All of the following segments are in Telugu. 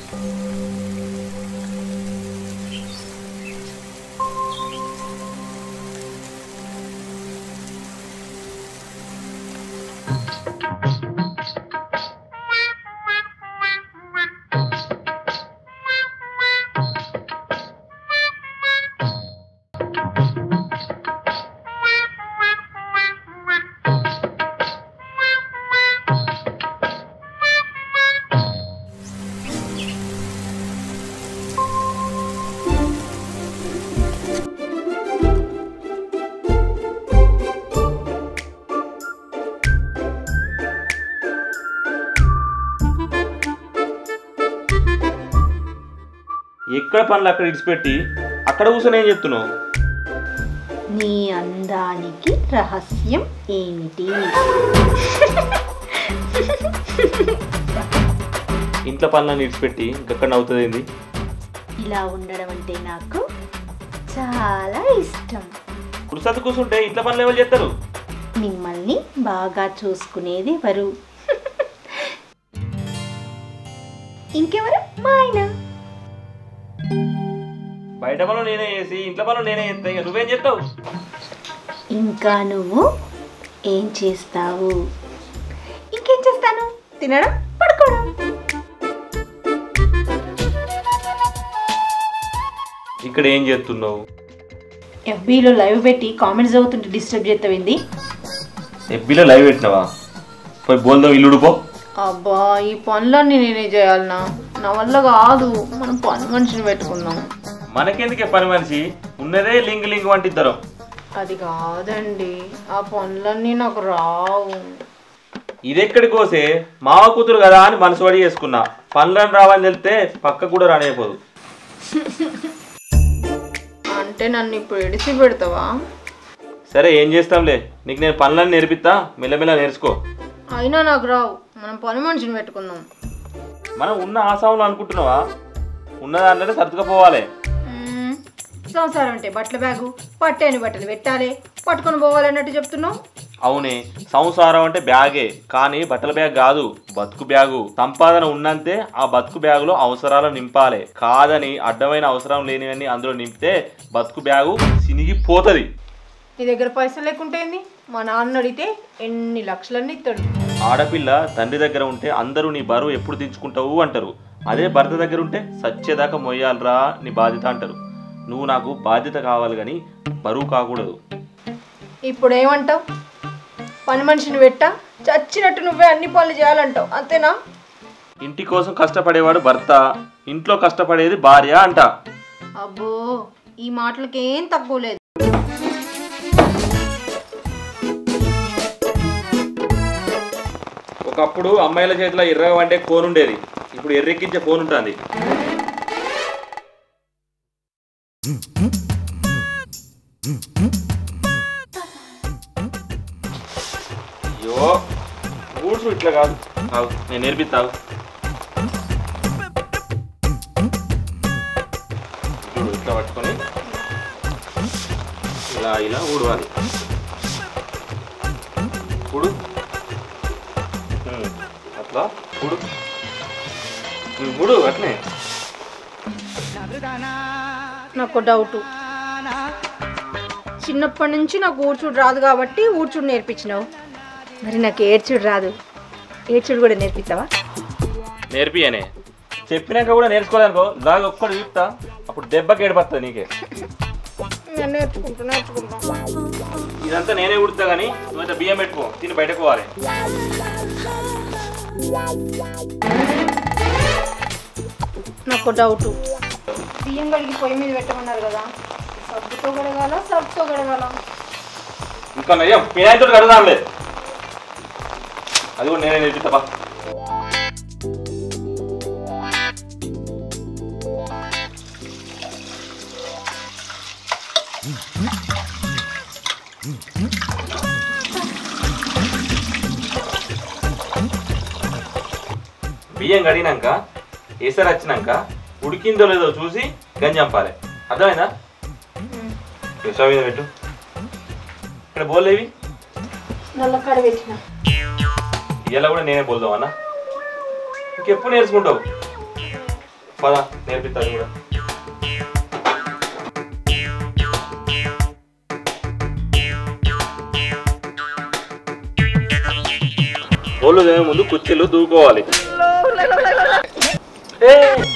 ఎక్కడ పనులు అక్కడ ఇడిచిపెట్టి అక్కడ కూర్చొని ఏం చెప్తున్నావు నీ అందానికి రహస్యం ఏమిటి ఇంట్లో పనులను ఇడిచిపెట్టి ఇంకెక్కడ నవ్వుతుంది ఏంది ఇలా ఉండడం అంటే నాకు చాలా ఇష్టం కుర్సత్తు కూర్చుంటే ఇంట్లో పనులు ఎవరు చేస్తారు మిమ్మల్ని బాగా చూసుకునేది ఎవరు ఇంకెవరు మా ఆయన బయట పనులు నేనే చేసి ఇంట్లో పనులు నేనే చేస్తే ఇక నువ్వేం చేస్తావు ఇంకా నువ్వు ఏం చేస్తావు ఇంకేం చేస్తాను తినడం పడుకోవడం ఇక్కడ ఏం చేస్తున్నావు ఎఫ్బీలో లైవ్ పెట్టి కామెంట్స్ చదువుతుంటే డిస్టర్బ్ చేస్తావింది ఎబ్బిలో లైవ్ పెట్టినావా పోయి బోల్దాం ఇల్లుడు పో అబ్బా ఈ పనులన్నీ నేనే చేయాలనా నా వల్ల కాదు మనం పని మనిషిని పెట్టుకుందాం మనకెందుకే పని మనిషి ఉన్నదే లింగ్ లింగ్ వంటి ఇద్దరం అది కాదండి ఆ పనులన్నీ నాకు రావు ఇదెక్కడి కోసే మావ కూతురు కదా అని మనసు పడి చేసుకున్నా పనులను రావని తెలితే పక్క కూడా రానిపోదు అంటే నన్ను ఇప్పుడు ఎడిసి పెడతావా సరే ఏం చేస్తాంలే నీకు నేను పనులను నేర్పిస్తా మెల్లమెల్ల నేర్చుకో అయినా నాకు రావు మనం పని మనిషిని పెట్టుకుందాం మనం ఉన్న ఆశాములు అనుకుంటున్నావా ఉన్న దాంట్లోనే సర్దుకపోవాలి మ్మ్. సంసారం అంటే బట్టల బ్యాగు పట్టేని బట్టలు పెట్టాలి పట్టుకొని పోవాలన్నట్టు చెప్తున్నావు అవునే సంసారం అంటే బ్యాగే కానీ బట్టల బ్యాగ్ కాదు బతుకు బ్యాగు సంపాదన ఉన్నంతే ఆ బతుకు బ్యాగులో అవసరాలు నింపాలి కాదని అడ్డమైన అవసరం లేనివన్నీ అందులో నింపితే బతుకు బ్యాగు సినిగిపోతుంది నీ దగ్గర పైసలు లేకుంటే ఏంది మా నాన్న అడిగితే ఎన్ని లక్షలన్నీ ఇస్తాడు ఆడపిల్ల తండ్రి దగ్గర ఉంటే అందరూ నీ బరువు ఎప్పుడు దించుకుంటావు అంటారు అదే భర్త దగ్గర ఉంటే సచ్చేదాకా మొయ్యాలరా నీ బాధ్యత అంటారు నువ్వు నాకు బాధ్యత కావాలి కానీ బరువు కాకూడదు ఇప్పుడు ఏమంటావు పని మనిషిని పెట్టా చచ్చినట్టు నువ్వే అన్ని పనులు చేయాలంటావు అంతేనా ఇంటి కోసం కష్టపడేవాడు భర్త ఇంట్లో కష్టపడేది భార్య అంట అబ్బో ఈ మాటలకి ఏం తక్కువ లేదు ఒకప్పుడు అమ్మాయిల చేతిలో ఎర్రగా వండే ఫోన్ ఉండేది ఇప్పుడు ఎర్రెక్కించే ఫోన్ ఉంటుంది అయ్యో ఊడ్చు ఇట్లా కాదు కాదు నేను నేర్పిస్తావు చూడు ఇట్లా పట్టుకొని ఇలా ఇలా ఊడవాలి ఊడు ఉమ్, అట్లా ఊడు ఉమ్, ఊడు అట్నే నాకు డౌట్ చిన్నప్పటి నుంచి నాకు ఊడ్చుడు రాదు కాబట్టి ఊడ్చుడు నేర్పించినావు మరి నాకు ఏడ్చుడు రాదు ఏడ్చుడు కూడా నేర్పిస్తావా నేర్పియనే చెప్పినాక కూడా నేర్చుకోవాలనుకో దాని ఒక్కడు చూపుతా అప్పుడు దెబ్బకి ఏడిపోతుంది నీకే నేర్చుకుంటా నేర్చుకుంటా ఇదంతా నేనే ఉడుతా కానీ నువ్వు బియ్యం పెట్టుకో తిని బయటకు పోవాలి నాకు డౌట్ బియ్యం కడిగి పొయ్యి మీద పెట్టమన్నారు కదా సబ్బుతో కడగాల సబ్బుతో కడగాల ఇంకా నయ్యం పినాయితో కడదాంలే అది కూడా నేనే నేర్పిస్తా బా బియ్యం కడిగినాక ఎసరు వచ్చినాక ఉడికిందో లేదో చూసి గంజి చంపాలి అర్థమైందా స్టవ్ మీద పెట్టు ఇక్కడ బోల్లేవి నల్ల కాడ పెట్టిన ఇలా కూడా నేనే బోల్దాం అన్న ఇంకెప్పుడు నేర్చుకుంటావు పద నేర్పిస్తాను కూడా ఒళ్ళు దేని ముందు కుర్చీలు దూకోవాలి ఏ!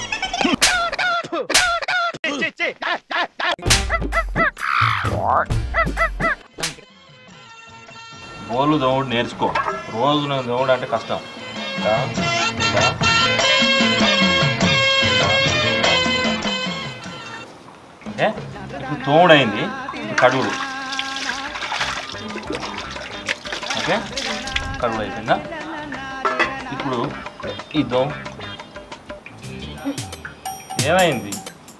బోళ్ళు దోముడు నేర్చుకో రోజు నేను దోముడు అంటే కష్టం ఇలా, ఇలా, ఓకే ఇప్పుడు తోముడు అయింది ఇప్పుడు కడుగుడు ఓకే కడుగుడు అయిపోయిందా ఇప్పుడు ఈ దోమ ఏమైంది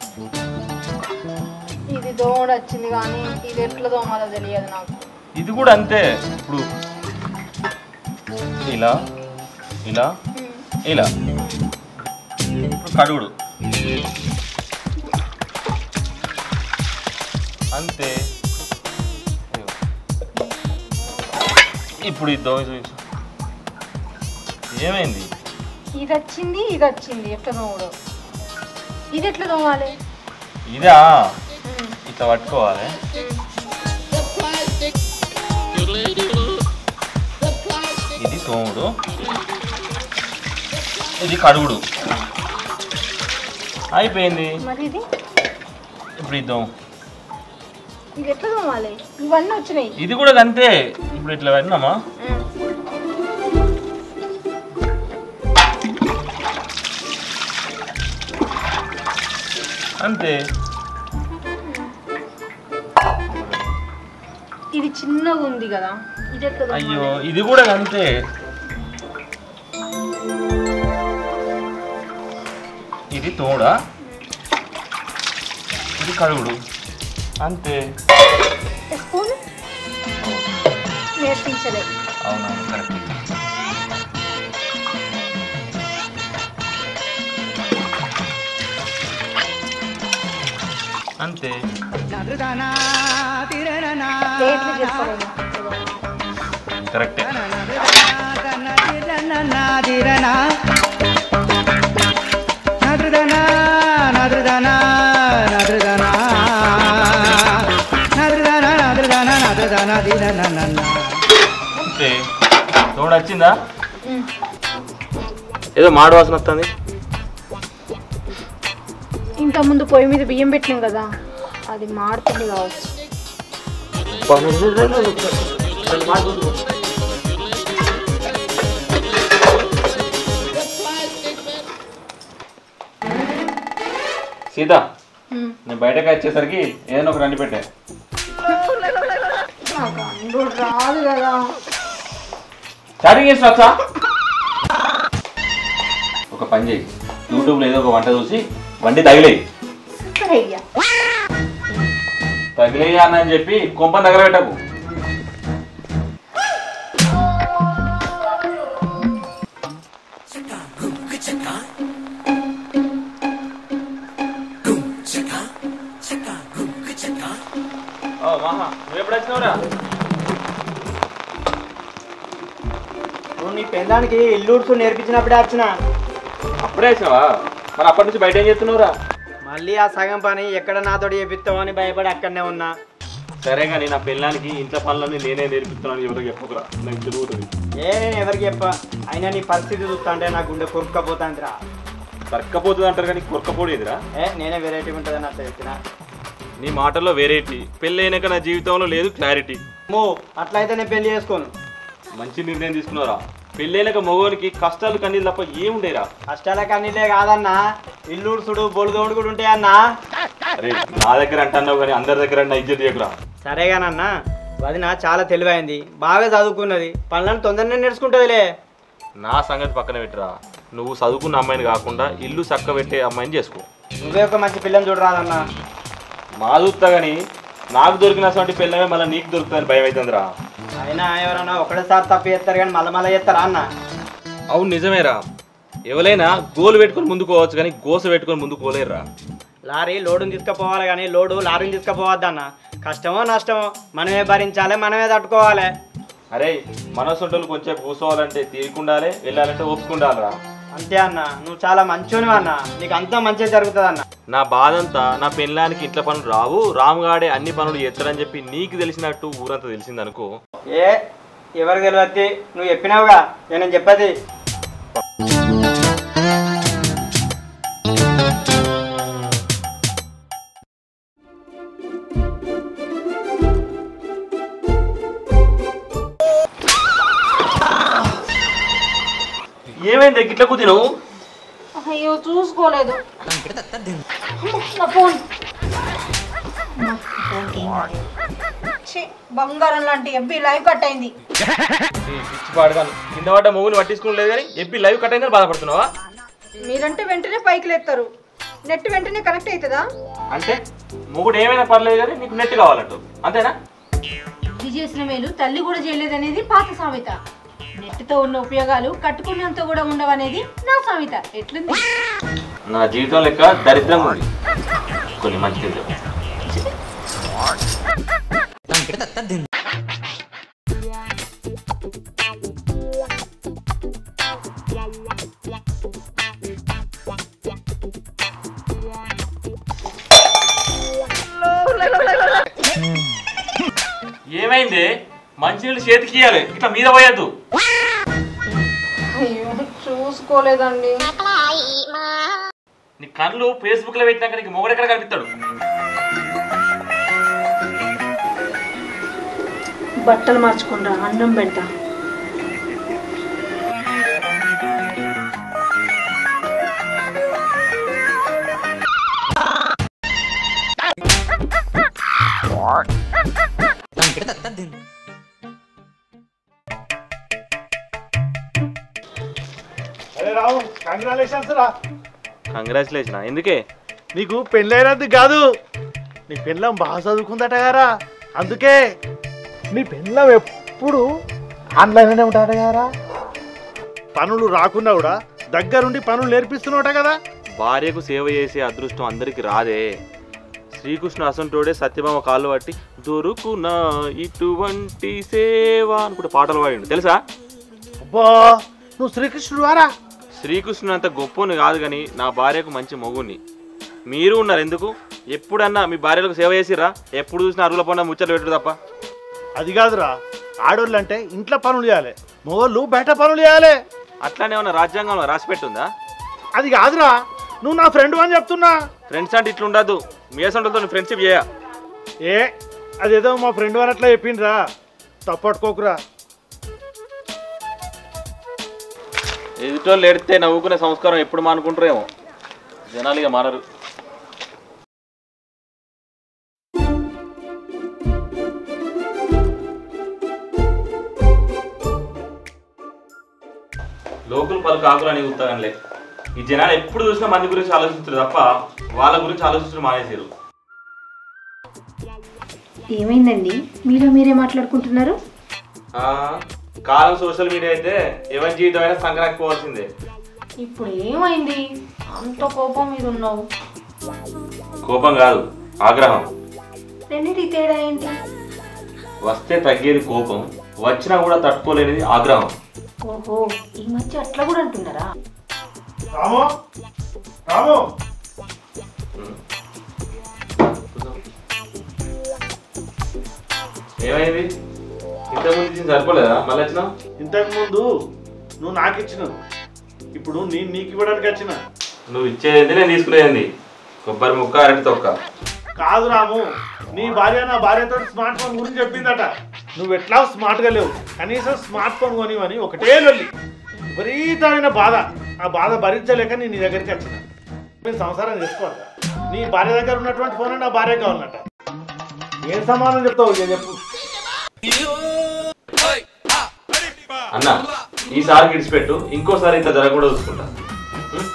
ఇది దోమడు వచ్చింది కానీ ఇది ఎట్లా దోమాలో తెలియదు నాకు ఇది కూడా అంతే ఇప్పుడు ఇలా ఇలా ఇలా ఇప్పుడు కడుగుడు అంతే ఇదిగో. ఇప్పుడు ఈ దోమ చూపించు ఏమైంది ఇది వచ్చింది ఇది వచ్చింది ఎట్లా దోమడు ఇది ఎట్లా దోమాలి ఇదా ఇట్లా పట్టుకోవాలి ఇది తోముడు ఇది కడుగుడు అయిపోయింది మరి ఇది ఇప్పుడు ఈ దోమ ఇది ఎట్లా దోమాలి ఇవన్నీ వచ్చినాయి ఇది కూడా అంతే ఇప్పుడు ఇట్లా పెట్టినామా అంతే ఇది చిన్నగా ఉంది కదా ఇది ఎట్లా దోమాలి? అయ్యో ఇది కూడా అంతే ఇది తోడ ఇది కడుగుడు అంతే స్పూన్ నేర్పించలేదు అవునవును కరెక్ట్ అంతే ప్లేట్లు చేస్తారు కరెక్టే అంతే తోడ వచ్చిందా ఏదో మాడు వాసన వస్తుంది ఇంత ముందు పొయ్యి మీద బియ్యం పెట్టినాం కదా అది మారుతుంది కావచ్చు సీత ఉమ్. నేను బయటకు వచ్చేసరికి ఏదైనా ఒక రండి పెట్టా నాకు అండు రాదు కదా చాటింగ్ చేసిన వచ్చా ఒక పని చేయి యూట్యూబ్లో ఏదో ఒక వంట చూసి వండి తగిలేయి సరే అయ్యా తగిలేయి అన్న అని చెప్పి కొంప దగ్గర పెట్టకు ఓ, మామ, నువ్వు ఎప్పుడు వచ్చినావురా నువ్వు నీ పెళ్ళానికి ఇల్లుడుసు నేర్పించినప్పుడే వచ్చిన అప్పుడే వచ్చినావా మరి అప్పటి నుంచి బయట ఏం చేస్తున్నావురా మళ్ళీ ఆ సగం పని ఎక్కడ నాతోటి చేపిస్తావు అని భయపడి అక్కడనే ఉన్నా సరే కానీ నా పెళ్ళానికి ఇంట్లో పనులన్నీ నేనే నేర్పిస్తున్నాను ఎవరికి చెప్పకురా నాకు తిరుగుతుంది ఏ నేను ఎవరికి చెప్ప అయినా నీ పరిస్థితి చూస్తుంటే నా గుండె కొరుక్కపోతాందిరా దొరక్కపోతుంది అంటారు కానీ కొరకపోడేదిరా ఏ నేనే వెరైటీ ఉంటుందని అట్లా చెప్పిన నీ మాటల్లో వెరైటీ పెళ్ళి అయినాక నా జీవితంలో లేదు క్లారిటీ మో అట్లయితే నేను పెళ్లి చేసుకోను మంచి నిర్ణయం తీసుకున్నారా పెళ్ళైనాక మగవానికి కష్టాలు కన్నీళ్ళు తప్ప ఏముండేరా కష్టాల కన్నీలే కాదన్నా ఇల్లుడుసుడు బొలుదోడు కూడా ఉంటాయన్నా అరే నా దగ్గర అంటున్నావు కానీ అందరి దగ్గర నా ఇజ్జత్ చేయకురా సరేగానన్నా వదిన చాలా తెలివైంది బాగా చదువుకున్నది పనులను తొందరనే నేర్చుకుంటుందిలే నా సంగతి పక్కన పెట్టరా నువ్వు చదువుకున్న అమ్మాయిని కాకుండా ఇల్లు చక్క పెట్టే అమ్మాయిని చేసుకో నువ్వే ఒక మంచి పిల్లని చూడరాదన్నా మా చూస్తా కానీ నాకు దొరికినటువంటి పిల్లమే మళ్ళీ నీకు దొరుకుతుందని భయం అవుతుందిరా అయినా ఎవరన్నా ఒకటేసారి తప్పు చేస్తారు కానీ మళ్ళీ మళ్ళీ చేస్తారా అన్న అవును నిజమేరా ఎవరైనా గోలు పెట్టుకొని ముందుకు పోవచ్చు కానీ గోస పెట్టుకొని ముందుకు పోలేరురా లారీ లోడుని తీసుకుపోవాలి కానీ లోడు లారీని తీసుకుపోవద్దన్న కష్టమో నష్టమో మనమే భరించాలి మనమే తట్టుకోవాలి అరే మనసొంటలు కొంచెం కూర్చోవాలంటే తీరుకుండాలి వెళ్ళాలంటే ఒప్పుకుండాలిరా అంతే అన్న నువ్వు చాలా మంచోనివి అన్న నీకు అంతా మంచిగా జరుగుతుంది అన్న నా బాధంతా నా పెళ్ళానికి ఇంట్లో పనులు రావు రాముగాడే అన్ని పనులు చేస్తాడని చెప్పి నీకు తెలిసినట్టు ఊరంతా తెలిసిందనుకో ఏ ఎవరికి తెలియద్ది నువ్వు చెప్పినావుగా ఇక నేను చెప్పేది ఏమైంది గిట్ల కూతినవు అయ్యో చూసుకోలేదు నా ఫోన్ ఛీ, బంగారం లాంటి ఎబ్బి లైవ్ కట్ అయింది పిచ్చి పాడగాను కింద పడ్డ మొగుని పట్టించుకోలేదు కానీ ఎప్పి లైవ్ కట్ అయిందని బాధపడుతున్నావా మీరంటే వెంటనే పైకి లేస్తారు నెట్ వెంటనే కనెక్ట్ అవుతుందా అంటే మొగుడు ఏమైనా పర్లేదు కానీ నీకు నెట్ కావాలంటూ అంతేనా ఇది చేసిన మేలు తల్లి కూడా చేయలేదనేది పాత సామెత నెట్తో ఉన్న ఉపయోగాలు కట్టుకున్నంత కూడా ఉండవనేది నా సామెత ఎట్లుంది నా జీవితం లెక్క దరిద్రంగా ఉంది కొన్ని మంచి తెలియదు ఏమైంది మంచినీళ్ళు చేతికి ఇయ్యాలి ఇట్లా మీద పోయద్దు అయ్యో చూసుకోలేదండి నీ కళ్ళు ఫేస్బుక్ లో పెట్టినాక నీకు మొగడు ఎక్కడ కనిపిస్తాడు బట్టలు మార్చుకుంటా అన్నం పెడతా అరే రావు కంగ్రాచులేషన్స్ రా కంగ్రాచులేషన్ ఎందుకే నీకు పెళ్ళైనది కాదు నీ పెళ్ళం బాగా చదువుకుందట గారా అందుకే నీ పెళ్ళం ఎప్పుడు ఆన్లైన్లోనే ఉంటాడ గారా పనులు రాకున్నా కూడా దగ్గరుండి పనులు నేర్పిస్తున్నావుట కదా భార్యకు సేవ చేసే అదృష్టం అందరికి రాదే శ్రీకృష్ణ అసంటోడే సత్యభామ కాళ్ళు పట్టి దొరుకునా ఇటువంటి సేవ అనుకుంటే పాటలు పాడిండు తెలుసా అబ్బా నువ్వు శ్రీకృష్ణుడు వారా శ్రీకృష్ణుడు అంత గొప్పని కాదు కానీ నా భార్యకు మంచి మొగుని మీరు ఉన్నారు ఎందుకు ఎప్పుడన్నా మీ భార్యలకు సేవ చేసిర్రా ఎప్పుడు చూసినా అరుగుల పొన్న ముచ్చట్లు పెట్టడు తప్ప అది కాదురా ఆడోళ్ళు అంటే ఇంట్లో పనులు చేయాలి మొగోళ్ళు బయట పనులు చేయాలి అట్లానే ఉన్న రాజ్యాంగంలో రాసి పెట్టుందా అది కాదురా నువ్వు నా ఫ్రెండ్ అని చెప్తున్నా ఫ్రెండ్స్ అంటే ఇట్లా ఉండదు మీ అసంటులతో ఫ్రెండ్షిప్ చేయ ఏ అదేదో మా ఫ్రెండ్ అని అట్లా చెప్పిండ్రా తప్పట్టుకోకురా ఎదుటోళ్ళు ఎడితే నవ్వుకునే సంస్కారం ఎప్పుడు మానుకుంటారేమో జనాలు ఇక మానరు లోకులు పలు కాకులు అని ఉత్తగంలే ఈ జనాలు ఎప్పుడు చూసినా మంది గురించి ఆలోచిస్తారు తప్ప వాళ్ళ గురించి ఆలోచించడం మానేసారు ఏమైందండి మీలో మీరే మాట్లాడుకుంటున్నారు ఆ, కాలం సోషల్ మీడియా అయితే ఎవరి జీవితం అయినా సంక్రాంతి పోవాల్సిందే ఇప్పుడు ఏమైంది అంత కోపం మీద ఉన్నావు కోపం కాదు ఆగ్రహం రెండింటి తేడా ఏంటి వస్తే తగ్గేది కోపం వచ్చినా కూడా తట్టుకోలేనిది ఆగ్రహం ఓహో ఈ మధ్య అట్లా కూడా అంటున్నారా రాము రాము ఏమైంది ఇంతకుముందు ఇచ్చింది సరిపోలేదా మళ్ళీ వచ్చినా ఇంతకు ముందు నువ్వు నాకు ఇచ్చినావు ఇప్పుడు నేను నీకు ఇవ్వడానికి వచ్చిన నువ్వు ఇచ్చేది నేను తీసుకునేది కొబ్బరి ముక్క అరటి తొక్క కాదు రాము నీ భార్య నా భార్యతో స్మార్ట్ ఫోన్ గురించి చెప్పిందట నువ్వు ఎట్లా స్మార్ట్గా లేవు కనీసం స్మార్ట్ ఫోన్ కొనివని ఒకటే లొల్లి విపరీతమైన బాధ ఆ బాధ భరించలేక నేను నీ దగ్గరికి వచ్చిన నేను సంసారం చేసుకోవాలి నీ భార్య దగ్గర ఉన్నటువంటి ఫోన్ నా భార్య కావాలన్నట ఏం సమాధానం చెప్తావు ఇక చెప్పు అన్న ఈసారి గిడిచిపెట్టు ఇంకోసారి ఇంత జరగకుండా చూసుకుంటా ఉం?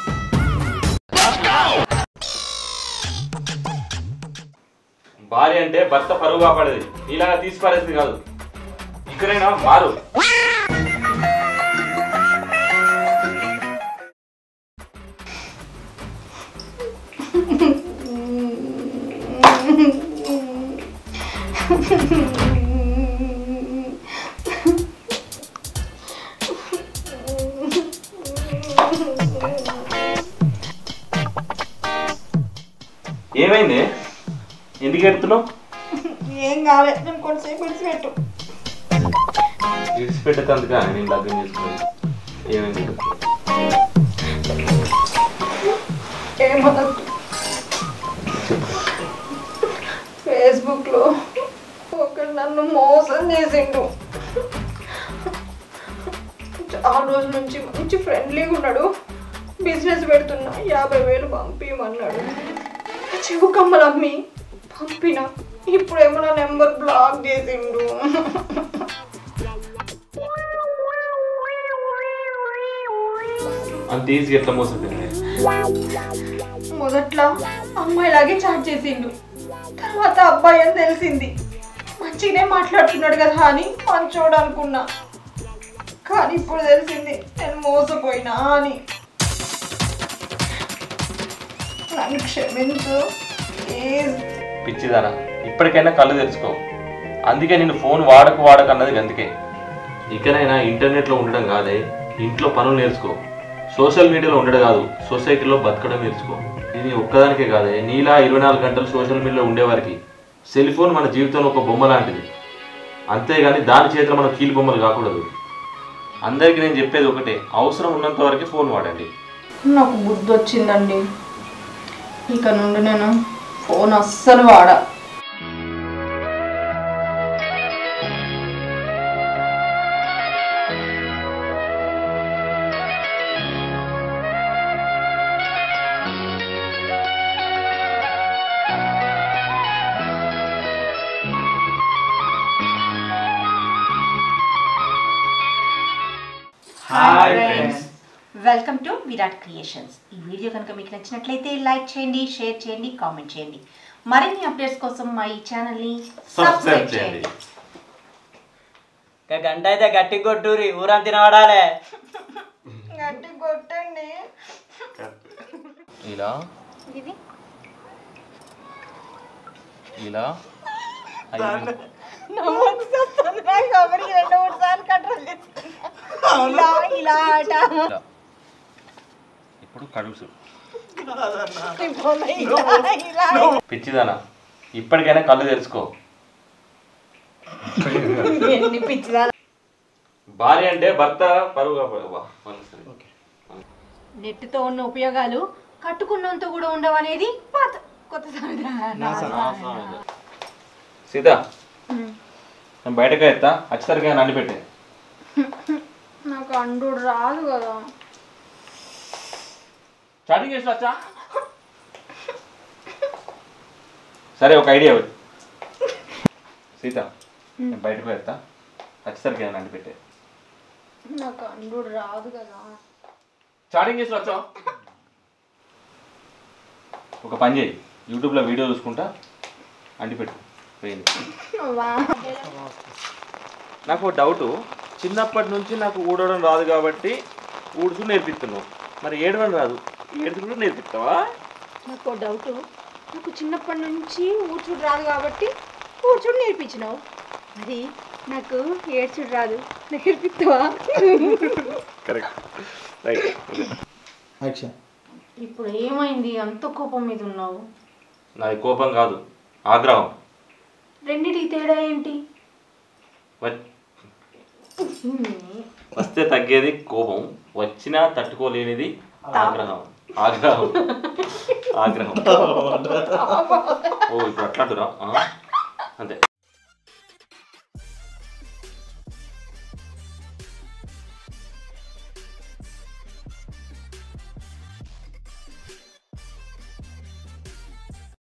భార్య అంటే భర్త పరువు కాపాడేది ఇలాగా తీసి పారేది కాదు ఇక్కడైనా మారు Mm-hmm. ఏమైంది ఎందుకు ఎడుతున్నావు ఏం కాలే నేను కొంతసేపు విడిచిపెట్టు విడిచిపెట్టేందుక నేను లగ్నం చేసుకున్నాను ఏమైంది ఏమనద్దు ఫేస్బుక్లో ఒకడు నన్ను మోసం చేసిండు చాలా రోజుల నుంచి మంచి ఫ్రెండ్లీగా ఉన్నాడు బిజినెస్ పెడుతున్నా యాభై వేలు పంపించమన్నాడు చెవు కమ్మలు అమ్మి పంపిన ఇప్పుడేమో నా నెంబర్ బ్లాక్ చేసిండు అంత ఈజీ ఎట్లా మోసపోయింది మొదట్లో అమ్మాయిలాగే చాట్ చేసిండు తర్వాత అబ్బాయి అని తెలిసింది మంచిగానే మాట్లాడుతున్నాడు కదా అని మంచోడు అనుకున్నా కానీ ఇప్పుడు తెలిసింది నేను మోసపోయినా అని నన్ను క్షమించు ప్లీజ్ పిచ్చిదారా ఇప్పటికైనా కళ్ళు తెరుచుకో అందుకే నేను ఫోన్ వాడక వాడక అన్నది అందుకే ఇకనైనా ఇంటర్నెట్లో ఉండడం కాదే ఇంట్లో పనులు నేర్చుకో సోషల్ మీడియాలో ఉండడం కాదు సొసైటీలో బతకడం నేర్చుకో ఇది ఒక్కదానికే కాదే నీలా ఇరవై నాలుగు గంటలు సోషల్ మీడియాలో ఉండేవారికి సెల్ ఫోన్ మన జీవితంలో ఒక బొమ్మ లాంటిది అంతేగాని దాని చేతిలో మనం కీలు బొమ్మలు కాకూడదు అందరికీ నేను చెప్పేది ఒకటే అవసరం ఉన్నంత వరకే ఫోన్ వాడండి నాకు బుద్ధి వచ్చిందండి ఇక నుండి నేను ఫోన్ అస్సలు వాడా hi friends welcome to Virat creations ఈ వీడియో కనుక మీకు నచ్చినట్లయితే లైక్ చేయండి షేర్ చేయండి కామెంట్ చేయండి మరిన్ని అప్డేట్స్ కోసం మా ఈ ఛానల్ని సబ్స్క్రైబ్ చేయండి ఇక గంట అయితే గట్టి కొట్టూరి ఊరంతా తినబడాలే గట్టి కొట్టండి ఇలా ఇది ఇలా ఐదు ఇలా ఇలా ఆట ఇలా. ఇప్పుడు కడుసు పిచ్చిదానా ఇప్పటికైనా కళ్ళు తెరుచుకో ఎన్ని పిచ్చిదా భార్య అంటే భర్త పరువు కాపాడు నెట్తో ఉన్న ఉపయోగాలు కట్టుకున్నంత కూడా ఉండవనేది పాత కొత్త సామెత. సీత నేను బయటకు ఎత్తా వచ్చేసరికి నన్ను పెట్టే నాకు అండు రాదు కదా స్టార్టింగ్ చేసి వచ్చా సరే ఒక ఐడియా ఇవ్వు. సీత నేను బయటకు ఎత్తా వచ్చేసరికి నన్ను పెట్టే నాకు అండు రాదు కదా స్టార్టింగ్ చేసి వచ్చా ఒక పని చేయి యూట్యూబ్లో వీడియో చూసుకుంటా అంటిపెట్టు పోయింది నాకు ఒక డౌట్ చిన్నప్పటి నుంచి నాకు ఊడవడం రాదు కాబట్టి ఊడుచు నేర్పిస్తున్నావు మరి ఏడవడం రాదు ఏడుచు కూడా నేర్పిస్తావా నాకు డౌట్ నాకు చిన్నప్పటి నుంచి ఊడ్చుడు రాదు కాబట్టి ఊడ్చుడు నేర్పించినావు మరి నాకు ఏడ్చుడు రాదు నేర్పిస్తావా కరెక్ట్ రైట్ ఇప్పుడు ఏమైంది అంత కోపం మీద ఉన్నావు నాది కోపం కాదు ఆగ్రహం రెండిటికి తేడా ఏంటి వ- వస్తే తగ్గేది కోపం వచ్చినా తట్టుకోలేనిది ఆగ్రహం ఆగ్రహం ఆగ్రహం ఓ ఇప్పుడు అట్లాంటురా ఆ? అంతే